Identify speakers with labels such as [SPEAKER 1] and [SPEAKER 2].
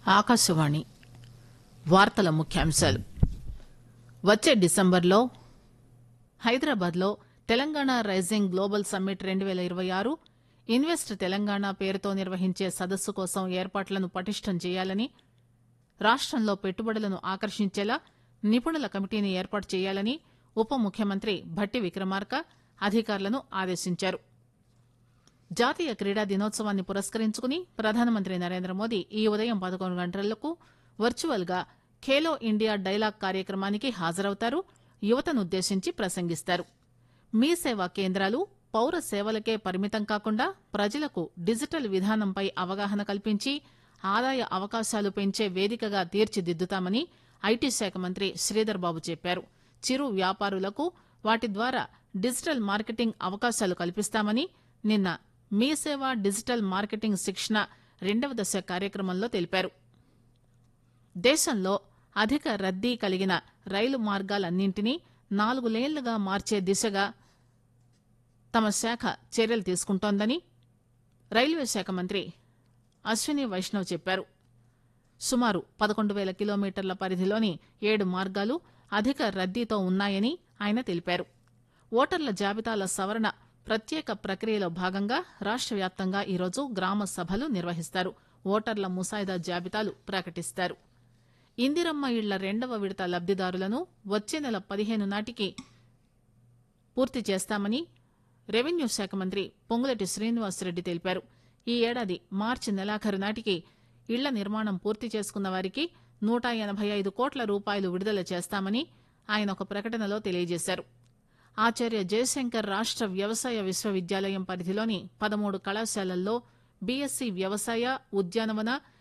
[SPEAKER 1] ఆకాశవాణి వార్తల ముఖ్యాంశాలు వచ్చే డిసెంబర్లో హైదరాబాద్లో తెలంగాణ రైజింగ్ గ్లోబల్ సమ్మిట్ రెండు పేల ఇరవై ఆరు ఇన్వెస్ట్ తెలంగాణ పేరుతో నిర్వహించే సదస్సు కోసం ఏర్పాట్లను పటిష్టం చేయాలని రాష్టంలో పెట్టుబడులను ఆకర్షించేలా నిపుణుల కమిటీని ఏర్పాటు చేయాలని ఉప ముఖ్యమంత్రి భట్టి విక్రమార్క అధికారులను ఆదేశించారు జాతీయ క్రీడా దినోత్సవాన్ని పురస్కరించుకుని ప్రధానమంత్రి నరేంద్ర మోదీ ఈ ఉదయం పదకొండు గంటలకు వర్చువల్ గా ఖేలో ఇండియా డైలాగ్ కార్యక్రమానికి హాజరవుతారు యువతనుద్దేశించి ప్రసంగిస్తారు మీ సేవా కేంద్రాలు పౌర సేవలకే పరిమితం కాకుండా ప్రజలకు డిజిటల్ విధానంపై అవగాహన కల్పించి ఆదాయ అవకాశాలు పెంచే వేదికగా తీర్చిదిద్దుతామని ఐటీ శాఖ మంత్రి శ్రీధర్ బాబు చెప్పారు చిరు వ్యాపారులకు వాటి ద్వారా డిజిటల్ మార్కెటింగ్ అవకాశాలు కల్పిస్తామని నిన్న మీ సేవ డిజిటల్ మార్కెటింగ్ శిక్షణ రెండవ దశ కార్యక్రమంలో తెలిపారు దేశంలో అధిక రద్దీ కలిగిన రైలు మార్గాలన్నింటినీ నాలుగు లేన్లుగా మార్చే దిశగా తమ శాఖ చర్యలు తీసుకుంటోందని రైల్వే శాఖ మంత్రి అశ్విని వైష్ణవ్ చెప్పారు సుమారు పదకొండు పేల కిలోమీటర్ల పరిధిలోని ఏడు మార్గాలు అధిక రద్దీతో ఉన్నాయని ఆయన తెలిపారు ఓటర్ల జాబితాల సవరణ ప్రత్యేక ప్రక్రియలో భాగంగా రాష్ట వ్యాప్తంగా ఈరోజు గ్రామ సభలు నిర్వహిస్తారు ఓటర్ల ముసాయిదా జాబితాలు ప్రకటిస్తారు ఇందిరమ్మ ఇళ్ల రెండవ విడత లబ్దిదారులను వచ్చే నెల పదిహేను నాటికి పూర్తి చేస్తామని రెవెన్యూ శాఖ మంత్రి పొంగులటి శ్రీనివాసరెడ్డి తెలిపారు ఈ ఏడాది మార్చి నెలాఖరు నాటికి ఇళ్ల నిర్మాణం పూర్తి చేసుకున్న వారికి నూట ఎనబై ఐదు కోట్ల రూపాయలు విడుదల చేస్తామని ఆయన ఒక ప్రకటనలో తెలియజేశారు ఆచార్య జయశంకర్ రాష్ట వ్యవసాయ విశ్వవిద్యాలయం పరిధిలోని పదమూడు కళాశాలల్లో బీఎస్సీ వ్యవసాయ ఉద్యానవన